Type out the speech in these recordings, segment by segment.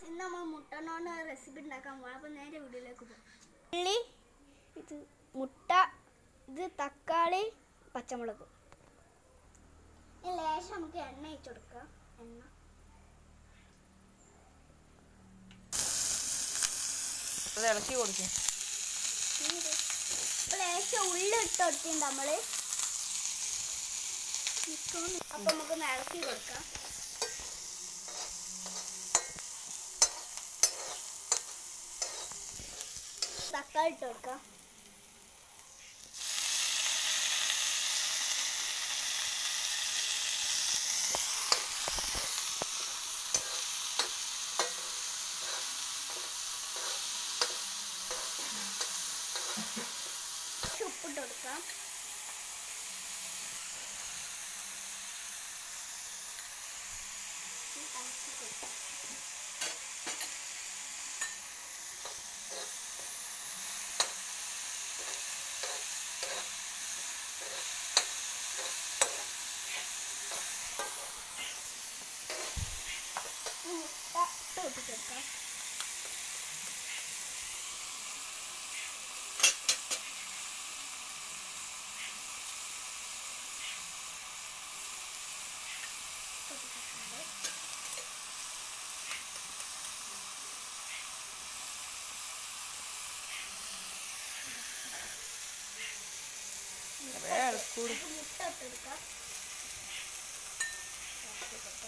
ഇന്ന് നമ്മൾ മുട്ടനോണ്ട് റെസിപ്പി ഉണ്ടാക്കാൻ പോകണം അപ്പോൾ നേരെ വീഡിയോയിലേക്ക് പോകും ഉള്ളി ഇത് മുട്ട ഇത് തക്കാളി പച്ചമുളക് ഇനി ലേശം നമുക്ക് എണ്ണ ഒഴിച്ചു കൊടുക്കാം എണ്ണ അത് ഇളക്കി കൊടുക്കും ഇനി ഇത് ഇപ്പൊ ലേശം ഉള്ളി ഇട്ട് കൊടുത്തിട്ടുണ്ട് നമ്മള് അപ്പൊ നമുക്ക് ഇളക്കി കൊടുക്കാം തക്കാളി ഇട്ട് കൊടുക്കാം ഉപ്പിട്ട് കൊടുക്കാം ഇളക്കി കൊടുക്കാം. ഇനി മുട്ട പൊട്ടിച്ചെടുക്കാം പൊട്ടിച്ചിട്ടുണ്ട് കുറേ ഇളക്കി കൊടുക്കും മുട്ട ഇട്ടെടുക്കാം ഇളക്കിയിട്ട്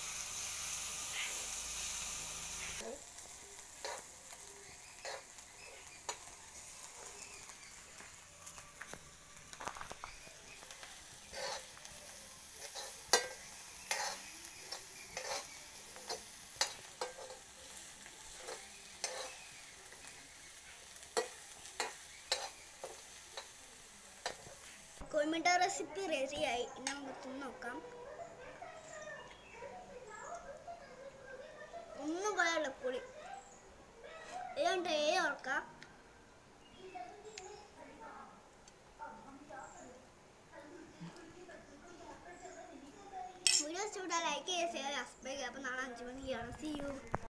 കോഴിമുട്ട റെസിപ്പി റെഡിയായി ഇനി നമുക്ക് തിന്ന് നോക്കാം ഒന്നും പോയുള്ള പുളി ഏതുകൊണ്ട് ഏ ഓർക്കാം വീഡിയോ ഇഷ്ടപ്പെട്ടാൽ ലൈക്ക് ചെയ്യുക ഷെയർ ചെയ്യുക സബ്സ്ക്രൈബ് ചെയ്യുക അപ്പോൾ നാളെ അഞ്ച് മണിക്കാണ് സി യു